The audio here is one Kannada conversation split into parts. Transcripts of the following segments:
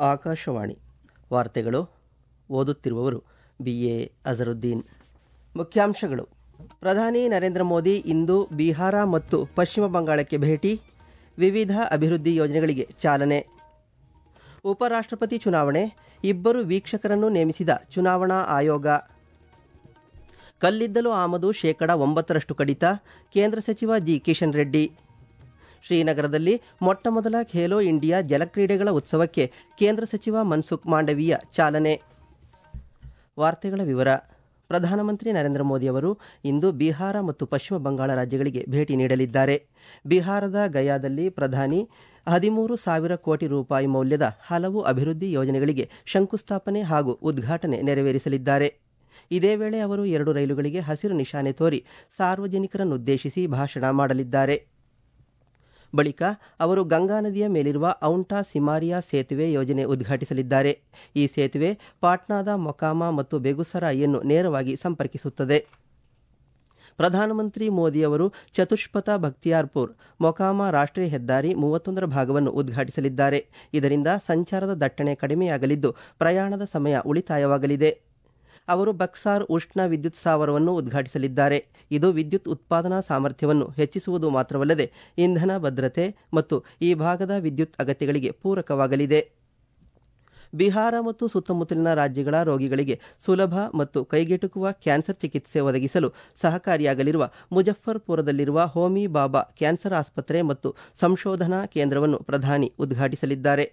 ಆಕಾಶವಾಣಿ ವಾರ್ತೆಗಳು ಓದುತ್ತಿರುವವರು ಬಿ ಎ ಅಜರುದ್ದೀನ್ ಮುಖ್ಯಾಂಶಗಳು ಪ್ರಧಾನಿ ನರೇಂದ್ರ ಮೋದಿ ಇಂದು ಬಿಹಾರ ಮತ್ತು ಪಶ್ಚಿಮ ಬಂಗಾಳಕ್ಕೆ ಭೇಟಿ ವಿವಿಧ ಅಭಿವೃದ್ಧಿ ಯೋಜನೆಗಳಿಗೆ ಚಾಲನೆ ಉಪರಾಷ್ಟ್ರಪತಿ ಚುನಾವಣೆ ಇಬ್ಬರು ವೀಕ್ಷಕರನ್ನು ನೇಮಿಸಿದ ಚುನಾವಣಾ ಆಯೋಗ ಕಲ್ಲಿದ್ದಲು ಆಮದು ಶೇಕಡ ಒಂಬತ್ತರಷ್ಟು ಕಡಿತ ಕೇಂದ್ರ ಸಚಿವ ಜಿ ಕಿಶನ್ ರೆಡ್ಡಿ ಶ್ರೀನಗರದಲ್ಲಿ ಮೊಟ್ಟಮೊದಲ ಖೇಲೋ ಇಂಡಿಯಾ ಜಲಕ್ರೀಡೆಗಳ ಉತ್ಸವಕ್ಕೆ ಕೇಂದ್ರ ಸಚಿವ ಮನ್ಸುಖ್ ಮಾಂಡವೀಯ ಚಾಲನೆ ವಾರ್ತೆಗಳ ವಿವರ ಪ್ರಧಾನಮಂತ್ರಿ ನರೇಂದ್ರ ಮೋದಿ ಅವರು ಇಂದು ಬಿಹಾರ ಮತ್ತು ಪಶ್ಚಿಮ ಬಂಗಾಳ ರಾಜ್ಯಗಳಿಗೆ ಭೇಟಿ ನೀಡಲಿದ್ದಾರೆ ಬಿಹಾರದ ಗಯಾದಲ್ಲಿ ಪ್ರಧಾನಿ ಹದಿಮೂರು ಸಾವಿರ ಕೋಟಿ ರೂಪಾಯಿ ಮೌಲ್ಯದ ಹಲವು ಅಭಿವೃದ್ಧಿ ಯೋಜನೆಗಳಿಗೆ ಶಂಕುಸ್ಥಾಪನೆ ಹಾಗೂ ಉದ್ಘಾಟನೆ ನೆರವೇರಿಸಲಿದ್ದಾರೆ ಇದೇ ವೇಳೆ ಅವರು ಎರಡು ರೈಲುಗಳಿಗೆ ಹಸಿರು ನಿಶಾನೆ ತೋರಿ ಸಾರ್ವಜನಿಕರನ್ನುದ್ದೇಶಿಸಿ ಭಾಷಣ ಮಾಡಲಿದ್ದಾರೆ ಬಳಿಕ ಅವರು ಗಂಗಾ ನದಿಯ ಮೇಲಿರುವ ಔಂಟಾ ಸಿಮಾರಿಯಾ ಸೇತುವೆ ಯೋಜನೆ ಉದ್ಘಾಟಿಸಲಿದ್ದಾರೆ ಈ ಸೇತುವೆ ಪಾಟ್ನಾದ ಮೊಕಾಮ ಮತ್ತು ಬೆಗುಸರಾಯಿಯನ್ನು ನೇರವಾಗಿ ಸಂಪರ್ಕಿಸುತ್ತದೆ ಪ್ರಧಾನಮಂತ್ರಿ ಮೋದಿ ಅವರು ಚತುಷ್ಪಥ ಬಕ್ತಿಯಾರ್ಪುರ್ ಮೊಕಾಮ ರಾಷ್ಟ್ರೀಯ ಹೆದ್ದಾರಿ ಮೂವತ್ತೊಂದರ ಭಾಗವನ್ನು ಉದ್ಘಾಟಿಸಲಿದ್ದಾರೆ ಇದರಿಂದ ಸಂಚಾರದ ದಟ್ಟಣೆ ಕಡಿಮೆಯಾಗಲಿದ್ದು ಪ್ರಯಾಣದ ಸಮಯ ಉಳಿತಾಯವಾಗಲಿದೆ ಅವರು ಬಕ್ಸಾರ್ ಉಷ್ಣ ವಿದ್ಯುತ್ ಸ್ಥಾವರವನ್ನು ಉದ್ಘಾಟಿಸಲಿದ್ದಾರೆ ಇದು ವಿದ್ಯುತ್ ಉತ್ಪಾದನಾ ಸಾಮರ್ಥ್ಯವನ್ನು ಹೆಚ್ಚಿಸುವುದು ಮಾತ್ರವಲ್ಲದೆ ಇಂಧನ ಭದ್ರತೆ ಮತ್ತು ಈ ಭಾಗದ ವಿದ್ಯುತ್ ಅಗತ್ಯಗಳಿಗೆ ಪೂರಕವಾಗಲಿದೆ ಬಿಹಾರ ಮತ್ತು ಸುತ್ತಮುತ್ತಲಿನ ರಾಜ್ಯಗಳ ರೋಗಿಗಳಿಗೆ ಸುಲಭ ಮತ್ತು ಕೈಗೆಟುಕುವ ಕ್ಯಾನ್ಸರ್ ಚಿಕಿತ್ಸೆ ಒದಗಿಸಲು ಸಹಕಾರಿಯಾಗಲಿರುವ ಮುಜಫರ್ಪುರದಲ್ಲಿರುವ ಹೋಮಿ ಬಾಬಾ ಕ್ಯಾನ್ಸರ್ ಆಸ್ಪತ್ರೆ ಮತ್ತು ಸಂಶೋಧನಾ ಕೇಂದ್ರವನ್ನು ಪ್ರಧಾನಿ ಉದ್ಘಾಟಿಸಲಿದ್ದಾರೆ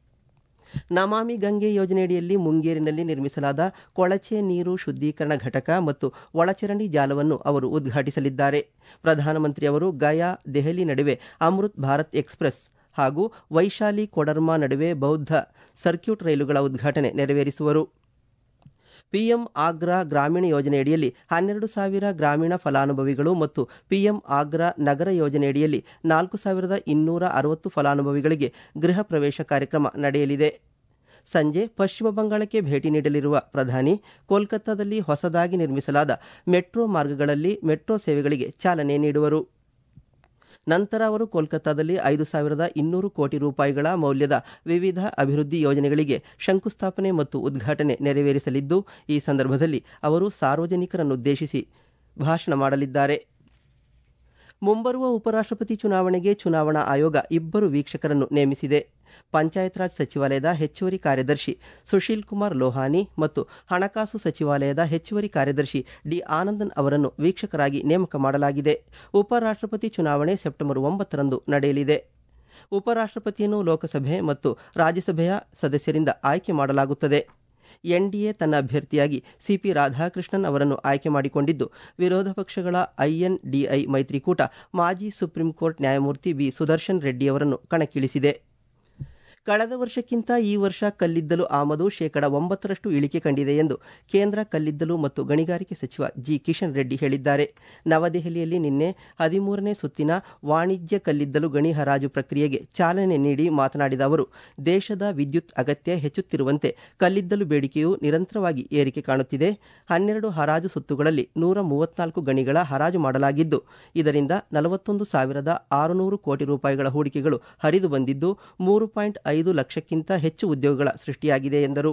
ನಮಾಮಿ ಗಂಗೆ ಯೋಜನೆಯಡಿಯಲ್ಲಿ ಮುಂಗೇರಿನಲ್ಲಿ ನಿರ್ಮಿಸಲಾದ ಕೊಳಚೆ ನೀರು ಶುದ್ಧೀಕರಣ ಘಟಕ ಮತ್ತು ಒಳಚರಂಡಿ ಜಾಲವನ್ನು ಅವರು ಉದ್ಘಾಟಿಸಲಿದ್ದಾರೆ ಪ್ರಧಾನಮಂತ್ರಿ ಅವರು ಗಯಾ ದೆಹಲಿ ನಡುವೆ ಅಮೃತ್ ಭಾರತ್ ಎಕ್ಸ್ಪ್ರೆಸ್ ಹಾಗೂ ವೈಶಾಲಿ ಕೊಡರ್ಮಾ ನಡುವೆ ಬೌದ್ಧ ಸರ್ಕ್ಯೂಟ್ ರೈಲುಗಳ ಉದ್ಘಾಟನೆ ನೆರವೇರಿಸುವರು ಪಿಎಂ ಆಗ್ರಾ ಗ್ರಾಮೀಣ ಯೋಜನೆಯಡಿಯಲ್ಲಿ ಹನ್ನೆರಡು ಸಾವಿರ ಗ್ರಾಮೀಣ ಫಲಾನುಭವಿಗಳು ಮತ್ತು ಪಿಎಂ ಆಗ್ರಾ ನಗರ ಯೋಜನೆಯಡಿಯಲ್ಲಿ ನಾಲ್ಕು ಸಾವಿರದ ಇನ್ನೂರ ಅರವತ್ತು ಫಲಾನುಭವಿಗಳಿಗೆ ಗೃಹ ಪ್ರವೇಶ ಕಾರ್ಯಕ್ರಮ ನಡೆಯಲಿದೆ ಸಂಜೆ ಪಶ್ಚಿಮ ಬಂಗಾಳಕ್ಕೆ ಭೇಟಿ ನೀಡಲಿರುವ ಪ್ರಧಾನಿ ಕೋಲ್ಕತ್ತಾದಲ್ಲಿ ಹೊಸದಾಗಿ ನಿರ್ಮಿಸಲಾದ ಮೆಟ್ರೋ ಮಾರ್ಗಗಳಲ್ಲಿ ಮೆಟ್ರೋ ಸೇವೆಗಳಿಗೆ ಚಾಲನೆ ನೀಡುವರು ನಂತರ ಅವರು ಕೋಲ್ಕತ್ತಾದಲ್ಲಿ ಐದು ಸಾವಿರದ ಇನ್ನೂರು ಕೋಟಿ ರೂಪಾಯಿಗಳ ಮೌಲ್ಯದ ವಿವಿಧ ಅಭಿವೃದ್ಧಿ ಯೋಜನೆಗಳಿಗೆ ಶಂಕುಸ್ಥಾಪನೆ ಮತ್ತು ಉದ್ಘಾಟನೆ ನೆರವೇರಿಸಲಿದ್ದು ಈ ಸಂದರ್ಭದಲ್ಲಿ ಅವರು ಸಾರ್ವಜನಿಕರನ್ನುದ್ದೇಶಿಸಿ ಭಾಷಣ ಮಾಡಲಿದ್ದಾರೆ ಮುಂಬರುವ ಉಪರಾಷ್ಟ್ರಪತಿ ಚುನಾವಣೆಗೆ ಚುನಾವಣಾ ಆಯೋಗ ಇಬ್ಬರು ವೀಕ್ಷಕರನ್ನು ನೇಮಿಸಿದೆ ಪಂಚಾಯತ್ ರಾಜ್ ಸಚಿವಾಲಯದ ಹೆಚ್ಚುವರಿ ಕಾರ್ಯದರ್ಶಿ ಸುಶೀಲ್ ಕುಮಾರ್ ಲೋಹಾನಿ ಮತ್ತು ಹಣಕಾಸು ಸಚಿವಾಲಯದ ಹೆಚ್ಚುವರಿ ಕಾರ್ಯದರ್ಶಿ ಡಿ ಆನಂದನ್ ಅವರನ್ನು ವೀಕ್ಷಕರಾಗಿ ನೇಮಕ ಮಾಡಲಾಗಿದೆ ಉಪರಾಷ್ಟ್ರಪತಿ ಚುನಾವಣೆ ಸೆಪ್ಟೆಂಬರ್ ಒಂಬತ್ತರಂದು ನಡೆಯಲಿದೆ ಉಪರಾಷ್ಟ್ರಪತಿಯನ್ನು ಲೋಕಸಭೆ ಮತ್ತು ರಾಜ್ಯಸಭೆಯ ಸದಸ್ಯರಿಂದ ಆಯ್ಕೆ ಮಾಡಲಾಗುತ್ತದೆ ಎನ್ಡಿಎ ತನ್ನ ಅಭ್ಯರ್ಥಿಯಾಗಿ ಸಿಪಿ ರಾಧಾಕೃಷ್ಣನ್ ಅವರನ್ನು ಆಯ್ಕೆ ಮಾಡಿಕೊಂಡಿದ್ದು ವಿರೋಧ ಪಕ್ಷಗಳ ಐಎನ್ಡಿಐ ಮೈತ್ರಿಕೂಟ ಮಾಜಿ ಸುಪ್ರೀಂ ಕೋರ್ಟ್ ನ್ಯಾಯಮೂರ್ತಿ ಬಿ ಸುದರ್ಶನ್ ರೆಡ್ಡಿ ಅವರನ್ನು ಕಣಕ್ಕಿಳಿಸಿದೆ ಕಳೆದ ವರ್ಷಕ್ಕಿಂತ ಈ ವರ್ಷ ಕಲ್ಲಿದ್ದಲು ಆಮದು ಶೇಕಡ ಒಂಬತ್ತರಷ್ಟು ಇಳಿಕೆ ಕಂಡಿದೆ ಎಂದು ಕೇಂದ್ರ ಕಲ್ಲಿದ್ದಲು ಮತ್ತು ಗಣಿಗಾರಿಕೆ ಸಚಿವ ಜಿ ಕಿಶನ್ ರೆಡ್ಡಿ ಹೇಳಿದ್ದಾರೆ ನವದೆಹಲಿಯಲ್ಲಿ ನಿನ್ನೆ ಹದಿಮೂರನೇ ಸುತ್ತಿನ ವಾಣಿಜ್ಯ ಕಲ್ಲಿದ್ದಲು ಗಣಿ ಹರಾಜು ಪ್ರಕ್ರಿಯೆಗೆ ಚಾಲನೆ ನೀಡಿ ಮಾತನಾಡಿದ ಅವರು ದೇಶದ ವಿದ್ಯುತ್ ಅಗತ್ಯ ಹೆಚ್ಚುತ್ತಿರುವಂತೆ ಕಲ್ಲಿದ್ದಲು ಬೇಡಿಕೆಯು ನಿರಂತರವಾಗಿ ಏರಿಕೆ ಕಾಣುತ್ತಿದೆ ಹನ್ನೆರಡು ಹರಾಜು ಸುತ್ತುಗಳಲ್ಲಿ ನೂರ ಮೂವತ್ನಾಲ್ಕು ಗಣಿಗಳ ಹರಾಜು ಮಾಡಲಾಗಿದ್ದು ಇದರಿಂದ ನಲವತ್ತೊಂದು ಸಾವಿರದ ಆರುನೂರು ಕೋಟಿ ರೂಪಾಯಿಗಳ ಹೂಡಿಕೆಗಳು ಹರಿದು ಬಂದಿದ್ದು ಮೂರು ಪಾಯಿಂಟ್ ಐದು ಲಕ್ಷಕ್ಕಿಂತ ಹೆಚ್ಚು ಉದ್ಯೋಗಗಳ ಸೃಷ್ಟಿಯಾಗಿದೆ ಎಂದರು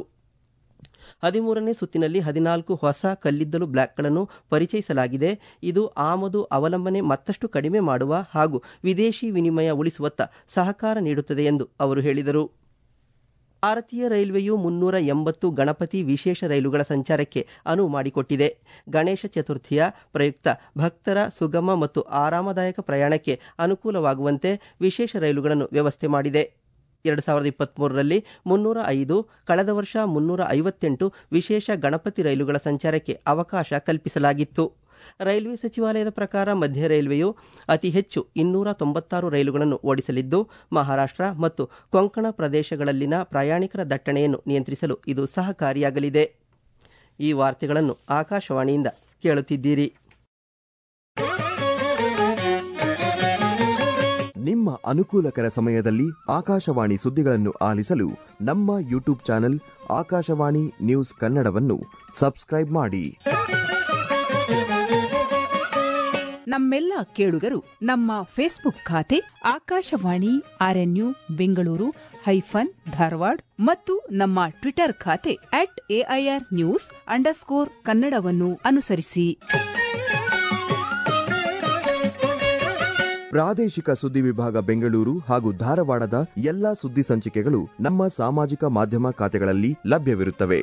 ಹದಿಮೂರನೇ ಸುತ್ತಿನಲ್ಲಿ ಹದಿನಾಲ್ಕು ಹೊಸ ಕಲ್ಲಿದ್ದಲು ಬ್ಲಾಕ್ಗಳನ್ನು ಪರಿಚಯಿಸಲಾಗಿದೆ ಇದು ಆಮದು ಅವಲಂಬನೆ ಮತ್ತಷ್ಟು ಕಡಿಮೆ ಮಾಡುವ ಹಾಗೂ ವಿದೇಶಿ ವಿನಿಮಯ ಉಳಿಸುವತ್ತ ಸಹಕಾರ ನೀಡುತ್ತದೆ ಎಂದು ಅವರು ಹೇಳಿದರು ಭಾರತೀಯ ರೈಲ್ವೆಯು ಮುನ್ನೂರ ಎಂಬತ್ತು ಗಣಪತಿ ವಿಶೇಷ ರೈಲುಗಳ ಸಂಚಾರಕ್ಕೆ ಅನುವು ಮಾಡಿಕೊಟ್ಟಿದೆ ಗಣೇಶ ಚತುರ್ಥಿಯ ಪ್ರಯುಕ್ತ ಭಕ್ತರ ಸುಗಮ ಮತ್ತು ಆರಾಮದಾಯಕ ಪ್ರಯಾಣಕ್ಕೆ ಅನುಕೂಲವಾಗುವಂತೆ ವಿಶೇಷ ರೈಲುಗಳನ್ನು ವ್ಯವಸ್ಥೆ ಮಾಡಿದೆ ಎರಡು ಸಾವಿರದ ಇಪ್ಪತ್ತ್ಮೂರರಲ್ಲಿ ಮುನ್ನೂರ ಐದು ಕಳೆದ ವರ್ಷ ಮುನ್ನೂರ ಐವತ್ತೆಂಟು ವಿಶೇಷ ಗಣಪತಿ ರೈಲುಗಳ ಸಂಚಾರಕ್ಕೆ ಅವಕಾಶ ಕಲ್ಪಿಸಲಾಗಿತ್ತು ರೈಲ್ವೆ ಸಚಿವಾಲಯದ ಪ್ರಕಾರ ಮಧ್ಯ ರೈಲ್ವೆಯು ಅತಿ ಹೆಚ್ಚು ಇನ್ನೂರ ತೊಂಬತ್ತಾರು ರೈಲುಗಳನ್ನು ಓಡಿಸಲಿದ್ದು ಮಹಾರಾಷ್ಟ್ರ ಮತ್ತು ಕೊಂಕಣ ಪ್ರದೇಶಗಳಲ್ಲಿನ ಪ್ರಯಾಣಿಕರ ದಟ್ಟಣೆಯನ್ನು ನಿಯಂತ್ರಿಸಲು ಇದು ಸಹಕಾರಿಯಾಗಲಿದೆ ಈ ವಾರ್ತೆಗಳನ್ನು ಆಕಾಶವಾಣಿಯಿಂದ ಕೇಳುತ್ತಿದ್ದೀರಿ ನಿಮ್ಮ ಅನುಕೂಲಕರ ಸಮಯದಲ್ಲಿ ಆಕಾಶವಾಣಿ ಸುದ್ದಿಗಳನ್ನು ಆಲಿಸಲು ನಮ್ಮ ಯೂಟ್ಯೂಬ್ ಚಾನೆಲ್ ಆಕಾಶವಾಣಿ ನ್ಯೂಸ್ ಕನ್ನಡವನ್ನು ಸಬ್ಸ್ಕ್ರೈಬ್ ಮಾಡಿ ನಮ್ಮೆಲ್ಲ ಕೇಳುಗರು ನಮ್ಮ ಫೇಸ್ಬುಕ್ ಖಾತೆ ಆಕಾಶವಾಣಿ ಆರ್ಎನ್ಯು ಬೆಂಗಳೂರು ಹೈಫನ್ ಧಾರವಾಡ ಮತ್ತು ನಮ್ಮ ಟ್ವಿಟರ್ ಖಾತೆ ಅಟ್ ಎಐಆರ್ ನ್ಯೂಸ್ ಅಂಡರ್ಸ್ಕೋರ್ ಕನ್ನಡವನ್ನು ಅನುಸರಿಸಿ ಪ್ರಾದೇಶಿಕ ಸುದ್ದಿ ವಿಭಾಗ ಬೆಂಗಳೂರು ಹಾಗೂ ಧಾರವಾಡದ ಎಲ್ಲಾ ಸುದ್ದಿ ಸಂಚಿಕೆಗಳು ನಮ್ಮ ಸಾಮಾಜಿಕ ಮಾಧ್ಯಮ ಖಾತೆಗಳಲ್ಲಿ ಲಭ್ಯವಿರುತ್ತವೆ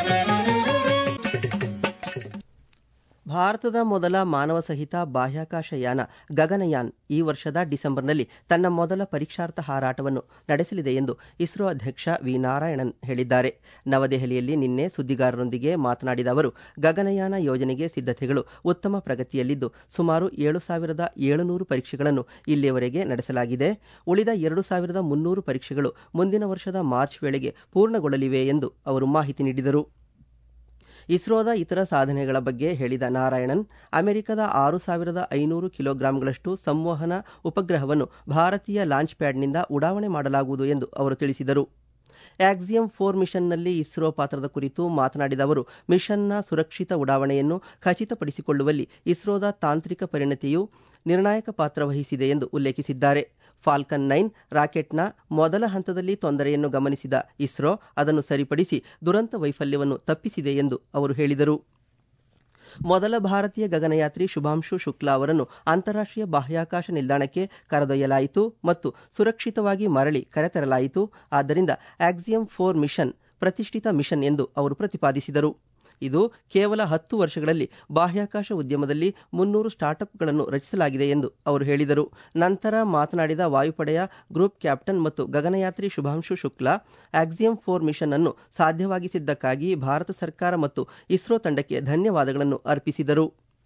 ಭಾರತದ ಮೊದಲ ಮಾನವ ಸಹಿತ ಬಾಹ್ಯಾಕಾಶ ಯಾನ ಗಗನಯಾನ್ ಈ ವರ್ಷದ ಡಿಸೆಂಬರ್ನಲ್ಲಿ ತನ್ನ ಮೊದಲ ಪರೀಕ್ಷಾರ್ಥ ಹಾರಾಟವನ್ನು ನಡೆಸಲಿದೆ ಎಂದು ಇಸ್ರೋ ಅಧ್ಯಕ್ಷ ವಿ ನಾರಾಯಣನ್ ಹೇಳಿದ್ದಾರೆ ನವದೆಹಲಿಯಲ್ಲಿ ನಿನ್ನೆ ಸುದ್ದಿಗಾರರೊಂದಿಗೆ ಮಾತನಾಡಿದ ಅವರು ಗಗನಯಾನ ಯೋಜನೆಗೆ ಸಿದ್ಧತೆಗಳು ಉತ್ತಮ ಪ್ರಗತಿಯಲ್ಲಿದ್ದು ಸುಮಾರು ಏಳು ಸಾವಿರದ ಏಳುನೂರು ಪರೀಕ್ಷೆಗಳನ್ನು ಇಲ್ಲಿಯವರೆಗೆ ನಡೆಸಲಾಗಿದೆ ಉಳಿದ ಎರಡು ಸಾವಿರದ ಮುನ್ನೂರು ಪರೀಕ್ಷೆಗಳು ಮುಂದಿನ ವರ್ಷದ ಮಾರ್ಚ್ ವೇಳೆಗೆ ಪೂರ್ಣಗೊಳ್ಳಲಿವೆ ಎಂದು ಅವರು ಮಾಹಿತಿ ನೀಡಿದರು ಇಸ್ರೋದ ಇತರ ಸಾಧನೆಗಳ ಬಗ್ಗೆ ಹೇಳಿದ ನಾರಾಯಣನ್ ಅಮೆರಿಕದ ಆರು ಸಾವಿರದ ಐನೂರು ಕಿಲೋಗ್ರಾಂಗಳಷ್ಟು ಸಂವಹನ ಉಪಗ್ರಹವನ್ನು ಭಾರತೀಯ ಲಾಂಚ್ ಪ್ಯಾಡ್ನಿಂದ ಉಡಾವಣೆ ಮಾಡಲಾಗುವುದು ಎಂದು ಅವರು ತಿಳಿಸಿದರು ಆಕ್ಸಿಯಂ ಫೋರ್ ಮಿಷನ್ನಲ್ಲಿ ಇಸ್ರೋ ಪಾತ್ರದ ಕುರಿತು ಮಾತನಾಡಿದ ಅವರು ಮಿಷನ್ನ ಸುರಕ್ಷಿತ ಉಡಾವಣೆಯನ್ನು ಖಚಿತಪಡಿಸಿಕೊಳ್ಳುವಲ್ಲಿ ಇಸ್ರೋದ ತಾಂತ್ರಿಕ ಪರಿಣತಿಯು ನಿರ್ಣಾಯಕ ಪಾತ್ರ ವಹಿಸಿದೆ ಎಂದು ಉಲ್ಲೇಖಿಸಿದ್ದಾರೆ ಫಾಲ್ಕನ್ ನೈನ್ ರಾಕೆಟ್ನ ಮೊದಲ ಹಂತದಲ್ಲಿ ತೊಂದರೆಯನ್ನು ಗಮನಿಸಿದ ಇಸ್ರೋ ಅದನ್ನು ಸರಿಪಡಿಸಿ ದುರಂತ ವೈಫಲ್ಯವನ್ನು ತಪ್ಪಿಸಿದೆ ಎಂದು ಅವರು ಹೇಳಿದರು ಮೊದಲ ಭಾರತೀಯ ಗಗನಯಾತ್ರಿ ಶುಭಾಂಶು ಶುಕ್ಲಾ ಅವರನ್ನು ಅಂತಾರಾಷ್ಟ್ರೀಯ ಬಾಹ್ಯಾಕಾಶ ನಿಲ್ದಾಣಕ್ಕೆ ಕರೆದೊಯ್ಯಲಾಯಿತು ಮತ್ತು ಸುರಕ್ಷಿತವಾಗಿ ಮರಳಿ ಕರೆತರಲಾಯಿತು ಆದ್ದರಿಂದ ಆಕ್ಸಿಯಂ ಫೋರ್ ಮಿಷನ್ ಪ್ರತಿಷ್ಠಿತ ಮಿಷನ್ ಎಂದು ಅವರು ಪ್ರತಿಪಾದಿಸಿದರು ಇದು ಕೇವಲ ಹತ್ತು ವರ್ಷಗಳಲ್ಲಿ ಬಾಹ್ಯಾಕಾಶ ಉದ್ಯಮದಲ್ಲಿ ಮುನ್ನೂರು ಸ್ಟಾರ್ಟ್ಅಪ್ಗಳನ್ನು ರಚಿಸಲಾಗಿದೆ ಎಂದು ಅವರು ಹೇಳಿದರು ನಂತರ ಮಾತನಾಡಿದ ವಾಯುಪಡೆಯ ಗ್ರೂಪ್ ಕ್ಯಾಪ್ಟನ್ ಮತ್ತು ಗಗನಯಾತ್ರಿ Shubhanshu Shukla Axiom four mission ಅನ್ನು ಸಾಧ್ಯವಾಗಿಸಿದ್ದಕ್ಕಾಗಿ ಭಾರತ ಸರ್ಕಾರ ಮತ್ತು ಇಸ್ರೋ ತಂಡಕ್ಕೆ ಧನ್ಯವಾದಗಳನ್ನು ಅರ್ಪಿಸಿದರು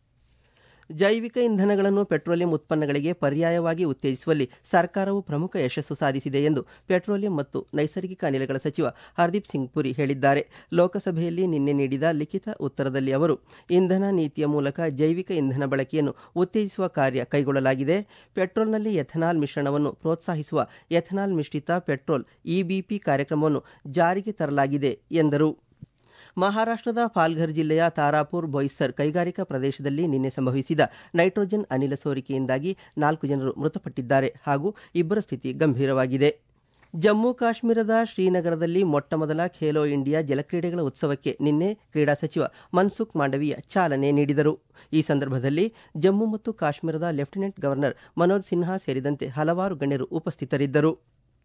ಜೈವಿಕ ಇಂಧನಗಳನ್ನು ಪೆಟ್ರೋಲಿಯಂ ಉತ್ಪನ್ನಗಳಿಗೆ ಪರ್ಯಾಯವಾಗಿ ಉತ್ತೇಜಿಸುವಲ್ಲಿ ಸರ್ಕಾರವು ಪ್ರಮುಖ ಯಶಸ್ಸು ಸಾಧಿಸಿದೆ ಎಂದು ಪೆಟ್ರೋಲಿಯಂ ಮತ್ತು ನೈಸರ್ಗಿಕ ಅನಿಲಗಳ ಸಚಿವ ಹರ್ದೀಪ್ ಸಿಂಗ್ ಪುರಿ ಹೇಳಿದ್ದಾರೆ ಲೋಕಸಭೆಯಲ್ಲಿ ನಿನ್ನೆ ನೀಡಿದ ಲಿಖಿತ ಉತ್ತರದಲ್ಲಿ ಅವರು ಇಂಧನ ನೀತಿಯ ಮೂಲಕ ಜೈವಿಕ ಇಂಧನ ಬಳಕೆಯನ್ನು ಉತ್ತೇಜಿಸುವ ಕಾರ್ಯ ಕೈಗೊಳ್ಳಲಾಗಿದೆ ಪೆಟ್ರೋಲ್ನಲ್ಲಿ ಎಥೆನಾಲ್ ಮಿಶ್ರಣವನ್ನು ಪ್ರೋತ್ಸಾಹಿಸುವ ಎಥೆನಾಲ್ ಮಿಶ್ರಿತ ಪೆಟ್ರೋಲ್ ಇಬಿಪಿ ಕಾರ್ಯಕ್ರಮವನ್ನು ಜಾರಿಗೆ ತರಲಾಗಿದೆ ಎಂದರು ಮಹಾರಾಷ್ಟ್ರದ ಪಾಲ್ಘರ್ ಜಿಲ್ಲೆಯ ತಾರಾಪುರ್ ಬೊಯ್ಸರ್ ಕೈಗಾರಿಕಾ ಪ್ರದೇಶದಲ್ಲಿ ನಿನ್ನೆ ಸಂಭವಿಸಿದ ನೈಟ್ರೋಜನ್ ಅನಿಲ ಸೋರಿಕೆಯಿಂದಾಗಿ ನಾಲ್ಕು ಜನರು ಮೃತಪಟ್ಟಿದ್ದಾರೆ ಹಾಗೂ ಇಬ್ಬರ ಸ್ಥಿತಿ ಗಂಭೀರವಾಗಿದೆ ಜಮ್ಮು ಕಾಶ್ಮೀರದ ಶ್ರೀನಗರದಲ್ಲಿ ಮೊಟ್ಟಮೊದಲ ಖೇಲೋ ಇಂಡಿಯಾ ಜಲಕ್ರೀಡೆಗಳ ಉತ್ಸವಕ್ಕೆ ನಿನ್ನೆ ಕ್ರೀಡಾ ಸಚಿವ ಮನ್ಸುಖ್ ಮಾಂಡವೀಯ ಚಾಲನೆ ನೀಡಿದರು ಈ ಸಂದರ್ಭದಲ್ಲಿ ಜಮ್ಮು ಮತ್ತು ಕಾಶ್ಮೀರದ ಲೆಫ್ಟಿನೆಂಟ್ ಗವರ್ನರ್ ಮನೋಜ್ ಸಿನ್ಹಾ ಸೇರಿದಂತೆ ಹಲವಾರು ಗಣ್ಯರು ಉಪಸ್ಥಿತರಿದ್ದರು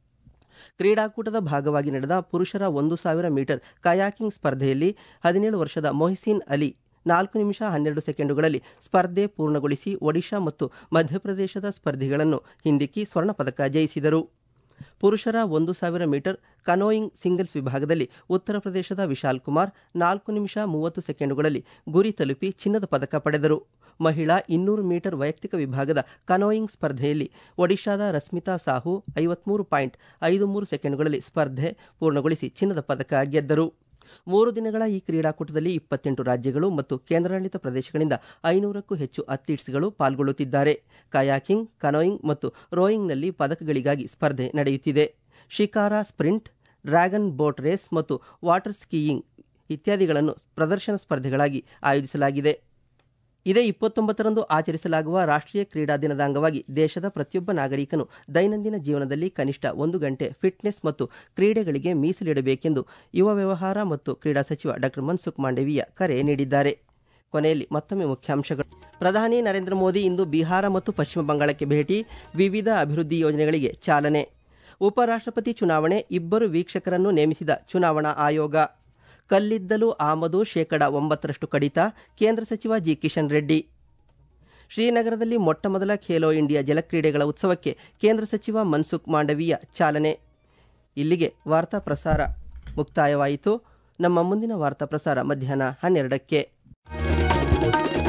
ಕ್ರೀಡಾಕೂಟದ ಭಾಗವಾಗಿ ನಡೆದ ಪುರುಷರ ಒಂದು ಸಾವಿರ ಮೀಟರ್ ಕಯಾಕಿಂಗ್ ಸ್ಪರ್ಧೆಯಲ್ಲಿ ಹದಿನೇಳು ವರ್ಷದ ಮೊಹ್ಸಿನ್ ಅಲಿ ನಾಲ್ಕು ನಿಮಿಷ ಹನ್ನೆರಡು ಸೆಕೆಂಡುಗಳಲ್ಲಿ ಸ್ಪರ್ಧೆ ಪೂರ್ಣಗೊಳಿಸಿ ಒಡಿಶಾ ಮತ್ತು ಮಧ್ಯಪ್ರದೇಶದ ಸ್ಪರ್ಧಿಗಳನ್ನು ಹಿಂದಿಕ್ಕಿ ಸ್ವರ್ಣ ಪದಕ ಜಯಿಸಿದರು ಪುರುಷರ ಒಂದು ಸಾವಿರ ಮೀಟರ್ ಕನೋಯಿಂಗ್ ಸಿಂಗಲ್ಸ್ ವಿಭಾಗದಲ್ಲಿ ಉತ್ತರ ಪ್ರದೇಶದ ವಿಶಾಲ್ ಕುಮಾರ್ ನಾಲ್ಕು ನಿಮಿಷ ಮೂವತ್ತು ಸೆಕೆಂಡುಗಳಲ್ಲಿ ಗುರಿ ತಲುಪಿ ಚಿನ್ನದ ಪದಕ ಪಡೆದರು ಮಹಿಳಾ ಇನ್ನೂರು ಮೀಟರ್ ವೈಯಕ್ತಿಕ ವಿಭಾಗದ ಕನೋಯಿಂಗ್ ಸ್ಪರ್ಧೆಯಲ್ಲಿ ಒಡಿಶಾದ ರಶ್ಮಿತಾ ಸಾಹು ಐವತ್ಮೂರು ಪಾಯಿಂಟ್ ಐದು ಮೂರು ಸೆಕೆಂಡುಗಳಲ್ಲಿ ಸ್ಪರ್ಧೆ ಪೂರ್ಣಗೊಳಿಸಿ ಚಿನ್ನದ ಪದಕ ಗೆದ್ದರು ಮೂರು ದಿನಗಳ ಈ ಕ್ರೀಡಾಕೂಟದಲ್ಲಿ ಇಪ್ಪತ್ತೆಂಟು ರಾಜ್ಯಗಳು ಮತ್ತು ಕೇಂದ್ರಾಡಳಿತ ಪ್ರದೇಶಗಳಿಂದ ಐನೂರಕ್ಕೂ ಹೆಚ್ಚು ಅಥ್ಲೀಟ್ಸ್ಗಳು ಪಾಲ್ಗೊಳ್ಳುತ್ತಿದ್ದಾರೆ ಕಯಾಕಿಂಗ್ ಕನೋಯಿಂಗ್ ಮತ್ತು ರೋಯಿಂಗ್ನಲ್ಲಿ ಪದಕಗಳಿಗಾಗಿ ಸ್ಪರ್ಧೆ ನಡೆಯುತ್ತಿದೆ shikara sprint dragon boat race ಮತ್ತು ವಾಟರ್ ಸ್ಕೀಯಿಂಗ್ ಇತ್ಯಾದಿಗಳನ್ನು ಪ್ರದರ್ಶನ ಸ್ಪರ್ಧೆಗಳಾಗಿ ಆಯೋಜಿಸಲಾಗಿದೆ ಇದೇ ಇಪ್ಪತ್ತೊಂಬತ್ತರಂದು ಆಚರಿಸಲಾಗುವ ರಾಷ್ಟ್ರೀಯ ಕ್ರೀಡಾ ದಿನದ ಅಂಗವಾಗಿ ದೇಶದ ಪ್ರತಿಯೊಬ್ಬ ನಾಗರಿಕನು ದೈನಂದಿನ ಜೀವನದಲ್ಲಿ ಕನಿಷ್ಠ ಒಂದು ಗಂಟೆ ಫಿಟ್ನೆಸ್ ಮತ್ತು ಕ್ರೀಡೆಗಳಿಗೆ ಮೀಸಲಿಡಬೇಕೆಂದು ಯುವ ವ್ಯವಹಾರ ಮತ್ತು ಕ್ರೀಡಾ ಸಚಿವ ಡಾ ಮನ್ಸುಖ್ ಮಾಂಡವೀಯ ಕರೆ ನೀಡಿದ್ದಾರೆ ಕೊನೆಯಲ್ಲಿ ಮತ್ತೊಮ್ಮೆ ಮುಖ್ಯಾಂಶಗಳು ಪ್ರಧಾನಿ ನರೇಂದ್ರ ಮೋದಿ ಇಂದು ಬಿಹಾರ ಮತ್ತು ಪಶ್ಚಿಮ ಬಂಗಾಳಕ್ಕೆ ಭೇಟಿ ವಿವಿಧ ಅಭಿವೃದ್ಧಿ ಯೋಜನೆಗಳಿಗೆ ಚಾಲನೆ ಉಪರಾಷ್ಟ್ರಪತಿ ಚುನಾವಣೆ ಇಬ್ಬರು ವೀಕ್ಷಕರನ್ನು ನೇಮಿಸಿದ ಚುನಾವಣಾ ಆಯೋಗ ಕಲ್ಲಿದ್ದಲು ಆಮದು ಶೇಕಡ ಒಂಬತ್ತರಷ್ಟು ಕಡಿತ ಕೇಂದ್ರ ಸಚಿವ ಜಿ ಕಿಶನ್ ರೆಡ್ಡಿ ಶ್ರೀನಗರದಲ್ಲಿ ಮೊಟ್ಟಮೊದಲ ಖೇಲೋ ಇಂಡಿಯಾ ಜಲಕ್ರೀಡೆಗಳ ಉತ್ಸವಕ್ಕೆ ಕೇಂದ್ರ ಸಚಿವ ಮನ್ಸುಖ್ ಮಾಂಡವೀಯ ಚಾಲನೆ ಇಲ್ಲಿಗೆ ವಾರ್ತಾ ಪ್ರಸಾರ ಮುಕ್ತಾಯವಾಯಿತು ನಮ್ಮ ಮುಂದಿನ ವಾರ್ತಾ ಪ್ರಸಾರ ಮಧ್ಯಾಹ್ನ ಹನ್ನೆರಡಕ್ಕೆ